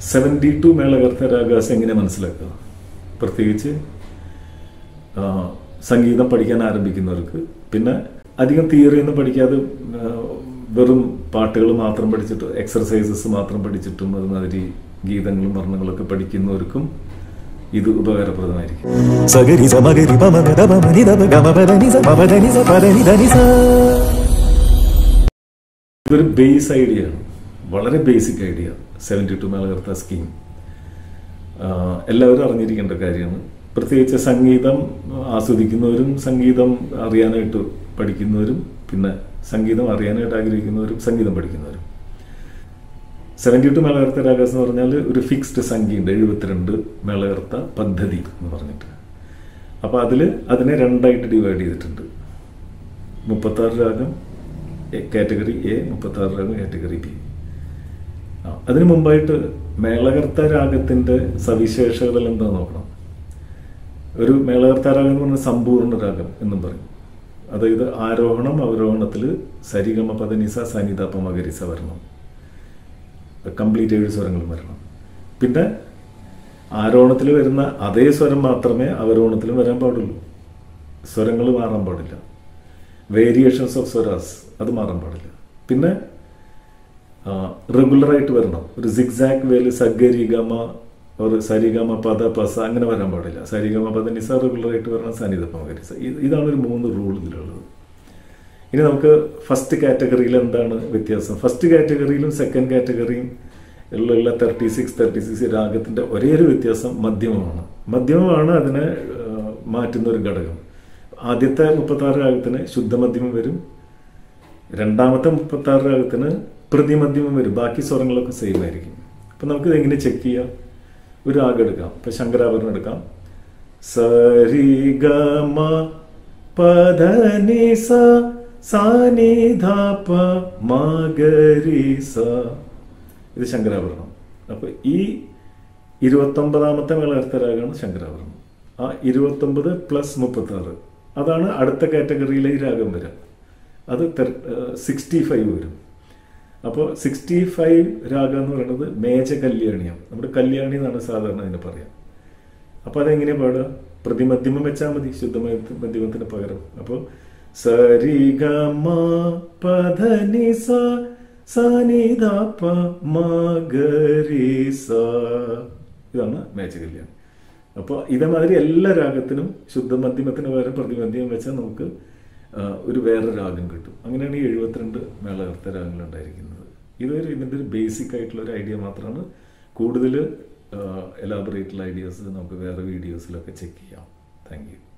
seventy two melakarta ragas എങ്ങനെ മനസ്സിലാക്കുക പ്രത്യേകിച്ച് ആ, സംഗീതം പഠിക്കാൻ ആരംഭിക്കുന്നവർക്ക് പിന്നെ അധികം തിയറി ഒന്നും പഠിക്കാതെ ആ, വെറും പാട്ടുകൾ മാത്രം പഠിച്ചിട്ട് എക്സർസൈസസ് മാത്രം പഠിച്ചിട്ടും അതുമാതിരി ഗീതങ്ങളും വർണ്ണങ്ങളൊക്കെ പഠിക്കുന്നവർക്കും ഇത് ഉപകാരപ്രദമായിരിക്കും സഗരി സമഗരി പമ ഗമ മനി ദമ ഗമ പദനി സ പമ ധനി സ പദനി ധനി സ ഇതൊരു ബേസ് ഐഡിയ ആണ് വളരെ basic idea seventy two melakarta scheme ah എല്ലാവരും അറിഞ്ഞിരിക്കേണ്ട കാര്യമാണ് പ്രത്യേകിച്ച് സംഗീതം ആസ്വദിക്കുന്നവരും സംഗീതം അറിയാനായിട്ട് പഠിക്കുന്നവരും പിന്നെ സംഗീതം അറിയാനായിട്ട് ആഗ്രഹിക്കുന്നവരും സംഗീതം പഠിക്കുന്നവരും സെവൻറ്റി ടു മേളകർത്ത രാഗാസ് എന്ന് പറഞ്ഞാൽ ഒരു ഫിക്സ്ഡ് സംഖ്യയുണ്ട് എഴുപത്തിരണ്ട് മേളകർത്ത പദ്ധതി എന്ന് പറഞ്ഞിട്ട് അപ്പോൾ അതിൽ അതിനെ രണ്ടായിട്ട് ഡിവൈഡ് ചെയ്തിട്ടുണ്ട് മുപ്പത്താറ് രാഗം കാറ്റഗറി എ മുപ്പത്താറ് രാഗം കാറ്റഗറി ബി ആ, അതിനു മുമ്പായിട്ട് മേളകർത്ത രാഗത്തിന്റെ സവിശേഷതകൾ എന്താ നോക്കണം ഒരു മേളകർത്ത രാഗം എന്ന് പറഞ്ഞാൽ സമ്പൂർണ്ണ രാഗം എന്നും പറയും അതായത് ആരോഹണം അവരോഹണത്തിൽ സരിഗമ പദനിസ സനിതാപ മകരിസ വരണം കംപ്ലീറ്റ് ഏഴ് സ്വരങ്ങളും വരണം പിന്നെ ആരോഹണത്തിൽ വരുന്ന അതേ സ്വരം മാത്രമേ അവരോഹണത്തിലും വരാൻ പാടുള്ളൂ സ്വരങ്ങൾ മാറാൻ പാടില്ല വേരിയേഷൻസ് ഓഫ് സ്വരാസ് അത് മാറാൻ പാടില്ല പിന്നെ റെഗുലറായിട്ട് വരണം ഒരു സിക്സാക് വേല് സഗരിഗമ ഒരു സരിഗമ പദ പസ അങ്ങനെ വരാൻ പാടില്ല സരിഗമ പദ നിസ റെഗുലറായിട്ട് വരണം സനിതപ്പ മകരിസ ഇത് ഇതാണ് ഒരു മൂന്ന് റൂൾ ഇതിലുള്ളത് ഇനി നമുക്ക് ഫസ്റ്റ് കാറ്റഗറിയിൽ എന്താണ് വ്യത്യാസം ഫസ്റ്റ് കാറ്റഗറിയിലും സെക്കൻഡ് കാറ്റഗറിയും ഉള്ള തേർട്ടി സിക്സ് തേർട്ടി സിക്സ് രാഗത്തിന്റെ ഒരേ ഒരു വ്യത്യാസം മധ്യമമാണ് മധ്യമമാണ് അതിനെ ആ, മാറ്റുന്ന ഒരു ഘടകം ആദ്യത്തെ മുപ്പത്താറ് രാഗത്തിന് ശുദ്ധമധ്യമം വരും രണ്ടാമത്തെ മുപ്പത്താറ് രാഗത്തിന് പ്രതിമധ്യമം വരും ബാക്കി സ്വരങ്ങളൊക്കെ സെയിം ആയിരിക്കും അപ്പം നമുക്ക് ഇത് എങ്ങനെ ചെക്ക് ചെയ്യാം ഒരു രാഗം എടുക്കാം ഇപ്പം ശങ്കരാഭരണം എടുക്കാം സരി ഗ മ പധ നി സ സാ നി ധ പ മ ഗ രി സ ഇത് ശങ്കരാഭരണം അപ്പൊ ഈ ഇരുപത്തൊമ്പതാമത്തെ മേളകർത്ത രാഗമാണ് ശങ്കരാഭരണം ആ ഇരുപത്തൊമ്പത് പ്ലസ് മുപ്പത്തി ആറ് അതാണ് അടുത്ത കാറ്റഗറിയിലെ ഈ രാഗം വരിക അത് സിക്സ്റ്റി ഫൈവ് വരും അപ്പോൾ സിക്സ്റ്റി ഫൈവ് രാഗം എന്ന് പറയുന്നത് മേജ കല്യാണിയാണ് നമ്മുടെ കല്യാണി എന്നാണ് സാധാരണ അതിന് പറയാം അപ്പോൾ അതെങ്ങനെയാ പാടുക പ്രതിമധ്യമം വെച്ചാൽ മതി ശുദ്ധ മധ്യമത്തിന് പകരം അപ്പോൾ സരി ഗ മ പധ നി സ സ നി ധ പ മ ഗ രി സ ഇതാണ് മേജ കല്യാണി അപ്പോൾ ഇതേമാതിരി എല്ലാ രാഗത്തിനും ശുദ്ധ മധ്യമത്തിന് പകരം പ്രതിമധ്യം വെച്ചാൽ നമുക്ക് ആ, ഒരു വേറെ രാഗം കിട്ടും അങ്ങനെയാണ് ഈ എഴുപത്തിരണ്ട് മേളകർത്ത രാഗങ്ങൾ ഉണ്ടായിരിക്കുന്നത് ഇതൊരു ഇതിൻ്റെ ഒരു ബേസിക് ആയിട്ടുള്ള ഒരു ഐഡിയ മാത്രമാണ് കൂടുതൽ എലാബറേറ്റുള്ള ഐഡിയാസ് നമുക്ക് വേറെ വീഡിയോസിലൊക്കെ ചെക്ക് ചെയ്യാം താങ്ക് യു